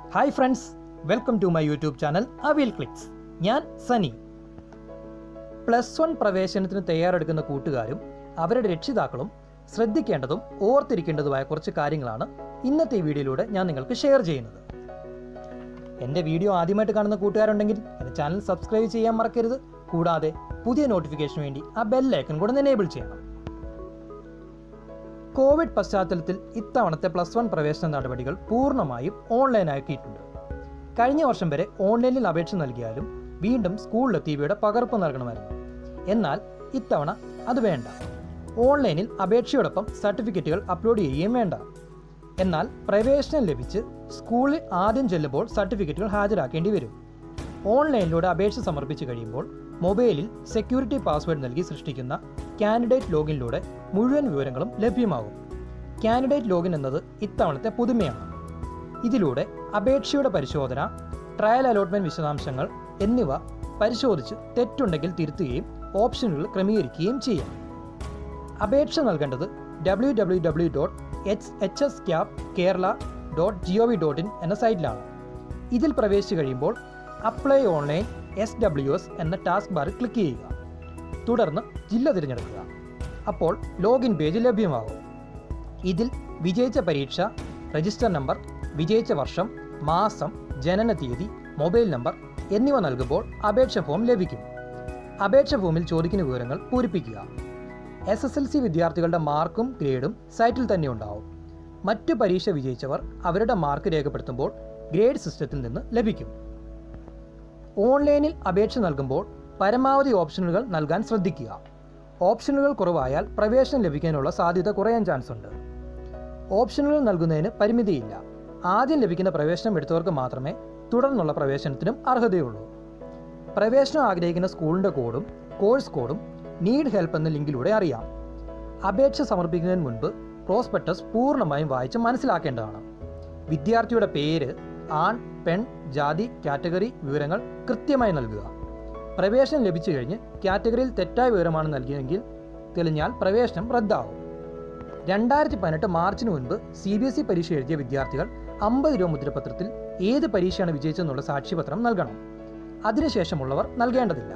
hi friends welcome to my YouTube channel Avil clicks ഞാൻ Sani plus one പ്രവേശനത്തിന് തയ്യാറെടുക്കുന്ന കൂട്ടുകാരും അവരുടെ രക്ഷിതാക്കളും ശ്രദ്ധിക്കേണ്ടതും ഓർത്തിരിക്കേണ്ടതുമായ കുറച്ച് കാര്യങ്ങളാണ് ഇന്നത്തെ ഈ വീഡിയോയിലൂടെ ഞാൻ നിങ്ങൾക്ക് ഷെയർ ചെയ്യുന്നത് എൻ്റെ വീഡിയോ ആദ്യമായിട്ട് കാണുന്ന കൂട്ടുകാരുണ്ടെങ്കിൽ എൻ്റെ ചാനൽ സബ്സ്ക്രൈബ് ചെയ്യാൻ മറക്കരുത് കൂടാതെ പുതിയ നോട്ടിഫിക്കേഷന് വേണ്ടി ആ ബെല്ലൈക്കൺ കൂടെ എനേബിൾ ചെയ്യണം കോവിഡ് പശ്ചാത്തലത്തിൽ ഇത്തവണത്തെ പ്ലസ് വൺ പ്രവേശന നടപടികൾ പൂർണ്ണമായും ഓൺലൈനാക്കിയിട്ടുണ്ട് കഴിഞ്ഞ വർഷം വരെ ഓൺലൈനിൽ അപേക്ഷ നൽകിയാലും വീണ്ടും സ്കൂളിലെത്തി ഇവയുടെ പകർപ്പ് നൽകണമായിരുന്നു എന്നാൽ ഇത്തവണ അത് വേണ്ട ഓൺലൈനിൽ അപേക്ഷയോടൊപ്പം സർട്ടിഫിക്കറ്റുകൾ അപ്ലോഡ് ചെയ്യുകയും വേണ്ട എന്നാൽ പ്രവേശനം ലഭിച്ച് സ്കൂളിൽ ആദ്യം ചെല്ലുമ്പോൾ സർട്ടിഫിക്കറ്റുകൾ ഹാജരാക്കേണ്ടി വരും ഓൺലൈനിലൂടെ അപേക്ഷ സമർപ്പിച്ച് കഴിയുമ്പോൾ മൊബൈലിൽ സെക്യൂരിറ്റി പാസ്വേഡ് നൽകി സൃഷ്ടിക്കുന്ന കാൻഡിഡേറ്റ് ലോഗിനിലൂടെ മുഴുവൻ വിവരങ്ങളും ലഭ്യമാകും കാൻഡിഡേറ്റ് ലോഗിൻ എന്നത് ഇത്തവണത്തെ പുതുമയാണ് ഇതിലൂടെ അപേക്ഷയുടെ പരിശോധന ട്രയൽ അലോട്ട്മെന്റ് വിശദാംശങ്ങൾ എന്നിവ പരിശോധിച്ച് തെറ്റുണ്ടെങ്കിൽ തിരുത്തുകയും ഓപ്ഷനുകൾ ക്രമീകരിക്കുകയും ചെയ്യാം അപേക്ഷ നൽകേണ്ടത് W W W dot H H S cap Kerala dot G O V dot in എന്ന സൈറ്റിലാണ് ഇതിൽ പ്രവേശിച്ച് കഴിയുമ്പോൾ apply online S W S എന്ന ടാസ്ക് ബാറിൽ ക്ലിക്ക് ചെയ്യുക തുടർന്ന് ജില്ല തിരഞ്ഞെടുക്കുക അപ്പോൾ ലോഗിൻ പേജ് ലഭ്യമാകും ഇതിൽ വിജയിച്ച പരീക്ഷ രജിസ്റ്റർ നമ്പർ വിജയിച്ച വർഷം മാസം ജനന തീയതി മൊബൈൽ നമ്പർ എന്നിവ നൽകുമ്പോൾ അപേക്ഷ ഫോം ലഭിക്കും അപേക്ഷ ഫോമിൽ ചോദിക്കുന്ന വിവരങ്ങൾ പൂരിപ്പിക്കുക എസ് എസ് എൽ സി വിദ്യാർത്ഥികളുടെ മാർക്കും ഗ്രേഡും സൈറ്റിൽ തന്നെ ഉണ്ടാവും മറ്റു പരീക്ഷ വിജയിച്ചവർ അവരുടെ മാർക്ക് രേഖപ്പെടുത്തുമ്പോൾ ഗ്രേഡ് സിസ്റ്റത്തിൽ നിന്ന് ലഭിക്കും ഓൺലൈനിൽ അപേക്ഷ നൽകുമ്പോൾ പരമാവധി ഓപ്ഷനുകൾ നൽകാൻ ശ്രദ്ധിക്കുക ഓപ്ഷനുകൾ കുറവായാൽ പ്രവേശനം ലഭിക്കാനുള്ള സാധ്യത കുറയാൻ ചാൻസ് ഉണ്ട് ഓപ്ഷനുകൾ നൽകുന്നതിന് പരിമിതിയില്ല ആദ്യം ലഭിക്കുന്ന പ്രവേശനം എടുത്തവർക്ക് മാത്രമേ തുടർന്നുള്ള പ്രവേശനത്തിനും അർഹതയുള്ളൂ പ്രവേശനം ആഗ്രഹിക്കുന്ന സ്കൂളിൻ്റെ കോഡും കോഴ്സ് കോഡും നീഡ് ഹെൽപ്പ് എന്ന ലിങ്കിലൂടെ അറിയാം അപേക്ഷ സമർപ്പിക്കുന്നതിന് മുൻപ് പ്രോസ്പെക്ടസ് പൂർണ്ണമായും വായിച്ച് മനസ്സിലാക്കേണ്ടതാണ് വിദ്യാർത്ഥിയുടെ പേര് ആൺ പെൺ ജാതി കാറ്റഗറി വിവരങ്ങൾ കൃത്യമായി നൽകുക പ്രവേശനം ലഭിച്ചു കഴിഞ്ഞ് കാറ്റഗറിയിൽ തെറ്റായ വിവരമാണ് നൽകിയതെങ്കിൽ തെളിഞ്ഞാൽ പ്രവേശനം റദ്ദാവും രണ്ടായിരത്തി പതിനെട്ട് മാർച്ചിന് മുൻപ് സി ബി എസ് ഇ പരീക്ഷ എഴുതിയ വിദ്യാർത്ഥികൾ അമ്പത് രൂപ മുദ്രപത്രത്തിൽ ഏത് പരീക്ഷയാണ് വിജയിച്ചതെന്നുള്ള സാക്ഷ്യപത്രം നൽകണം അതിനുശേഷമുള്ളവർ നൽകേണ്ടതില്ല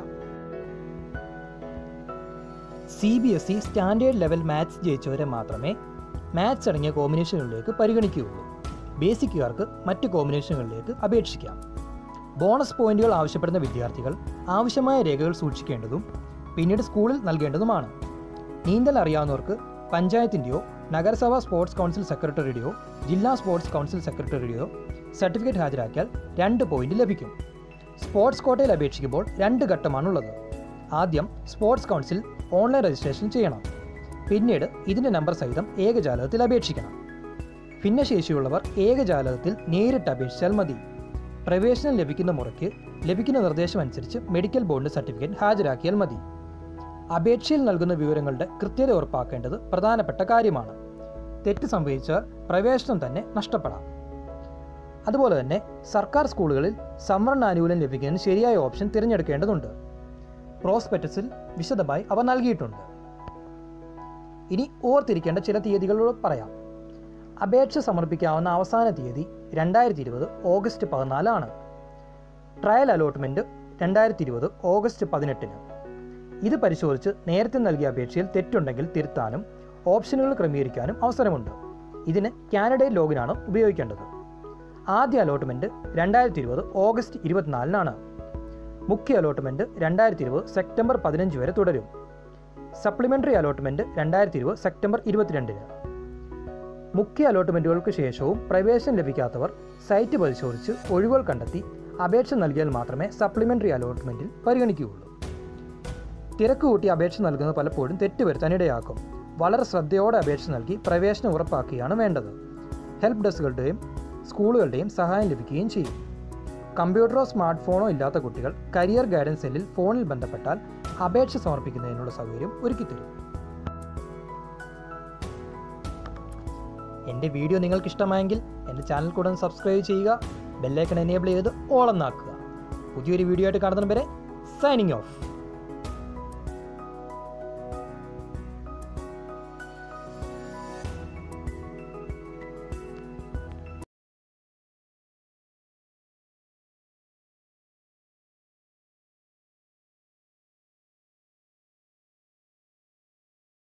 C B S E standard level maths ജയിച്ചവരെ മാത്രമേ മാത്സ് അടങ്ങിയ കോമ്പിനേഷനുകളിലേക്ക് പരിഗണിക്കുകയുള്ളൂ ബേസിക്കുകാർക്ക് മറ്റ് കോമ്പിനേഷനുകളിലേക്ക് അപേക്ഷിക്കാം ബോണസ് പോയിന്റുകൾ ആവശ്യപ്പെടുന്ന വിദ്യാർത്ഥികൾ ആവശ്യമായ രേഖകൾ സൂക്ഷിക്കേണ്ടതും പിന്നീട് സ്കൂളിൽ നൽകേണ്ടതുമാണ് നീന്തൽ അറിയാവുന്നവർക്ക് പഞ്ചായത്തിൻ്റെയോ നഗരസഭാ സ്പോർട്സ് കൗൺസിൽ സെക്രട്ടറിയുടെയോ ജില്ലാ സ്പോർട്സ് കൗൺസിൽ സെക്രട്ടറിയുടെയോ സർട്ടിഫിക്കറ്റ് ഹാജരാക്കിയാൽ രണ്ട് പോയിന്റ് ലഭിക്കും സ്പോർട്സ് കോട്ടയിൽ അപേക്ഷിക്കുമ്പോൾ രണ്ട് ഘട്ടമാണുള്ളത് ആദ്യം സ്പോർട്സ് കൗൺസിൽ ഓൺലൈൻ രജിസ്ട്രേഷൻ ചെയ്യണം പിന്നീട് ഇതിൻ്റെ നമ്പർ സഹിതം ഏകജാലകത്തിൽ അപേക്ഷിക്കണം ഭിന്നശേഷിയുള്ളവർ ഏകജാലകത്തിൽ നേരിട്ട് അപേക്ഷിച്ചാൽ മതി പ്രവേശനം ലഭിക്കുന്ന മുറയ്ക്ക് ലഭിക്കുന്ന നിർദ്ദേശം അനുസരിച്ച് മെഡിക്കൽ ബോർഡിൻ്റെ സർട്ടിഫിക്കറ്റ് ഹാജരാക്കിയാൽ മതി അപേക്ഷയിൽ നൽകുന്ന വിവരങ്ങളുടെ കൃത്യത ഉറപ്പാക്കേണ്ടത് പ്രധാനപ്പെട്ട കാര്യമാണ് തെറ്റ് സംഭവിച്ചാൽ പ്രവേശനം തന്നെ നഷ്ടപ്പെടാം അതുപോലെ തന്നെ സർക്കാർ സ്കൂളുകളിൽ സംവരണ ആനുകൂല്യം ലഭിക്കുന്നതിന് ശരിയായ ഓപ്ഷൻ തിരഞ്ഞെടുക്കേണ്ടതുണ്ട് പ്രോസ്പെക്ടസിൽ വിശദമായി അവ നൽകിയിട്ടുണ്ട് ഇനി ഓർത്തിരിക്കേണ്ട ചില തീയതികളോട് പറയാം അപേക്ഷ സമർപ്പിക്കാവുന്ന അവസാന തീയതി രണ്ടായിരത്തി ഇരുപത് ഓഗസ്റ്റ് പതിനാലാണ് ട്രയൽ അലോട്ട്മെൻറ്റ് രണ്ടായിരത്തി ഇരുപത് ഓഗസ്റ്റ് പതിനെട്ടിന് ഇത് പരിശോധിച്ച് നേരത്തെ നൽകിയ അപേക്ഷയിൽ തെറ്റുണ്ടെങ്കിൽ തിരുത്താനും ഓപ്ഷനുകൾ ക്രമീകരിക്കാനും അവസരമുണ്ട് ഇതിന് കാനഡയിൽ ലോഗിനാണ് ഉപയോഗിക്കേണ്ടത് ആദ്യ അലോട്ട്മെൻറ്റ് രണ്ടായിരത്തി ഇരുപത് ഓഗസ്റ്റ് ഇരുപത്തിനാലിനാണ് മുഖ്യ അലോട്ട്മെൻറ്റ് രണ്ടായിരത്തി ഇരുപത് സെപ്റ്റംബർ പതിനഞ്ച് വരെ തുടരും സപ്ലിമെൻ്ററി അലോട്ട്മെൻറ്റ് രണ്ടായിരത്തി ഇരുപത് സെപ്റ്റംബർ ഇരുപത്തിരണ്ടിന് മുഖ്യ അലോട്ട്മെൻറ്റുകൾക്ക് ശേഷവും പ്രവേശനം ലഭിക്കാത്തവർ സൈറ്റ് പരിശോധിച്ച് ഒഴിവുകൾ കണ്ടെത്തി അപേക്ഷ നൽകിയാൽ മാത്രമേ സപ്ലിമെൻ്ററി അലോട്ട്മെൻറ്റിൽ പരിഗണിക്കുകയുള്ളൂ തിരക്ക് കൂട്ടി അപേക്ഷ നൽകുന്നത് പലപ്പോഴും തെറ്റുവരുത്താനിടയാക്കും വളരെ ശ്രദ്ധയോടെ അപേക്ഷ നൽകി പ്രവേശനം ഉറപ്പാക്കുകയാണ് വേണ്ടത് ഹെൽപ്പ് ഡെസ്കുകളുടെയും സ്കൂളുകളുടെയും സഹായം ലഭിക്കുകയും ചെയ്യും കമ്പ്യൂട്ടറോ സ്മാർട്ട് ഫോണോ ഇല്ലാത്ത കുട്ടികൾ കരിയർ ഗൈഡൻസ് സെല്ലിൽ ഫോണിൽ ബന്ധപ്പെട്ടാൽ അപേക്ഷ സമർപ്പിക്കുന്നതിനുള്ള സൗകര്യം ഒരുക്കിത്തരും എൻ്റെ വീഡിയോ നിങ്ങൾക്ക് ഇഷ്ടമായെങ്കിൽ എൻ്റെ ചാനൽ കൂടെ ഒന്ന് സബ്സ്ക്രൈബ് ചെയ്യുക ബെല്ലൈക്കൺ എനേബിൾ ചെയ്ത് ഓളെന്നാക്കുക പുതിയൊരു വീഡിയോ ആയിട്ട് കാണുന്നതിന് വരെ സൈനിങ് ഓഫ്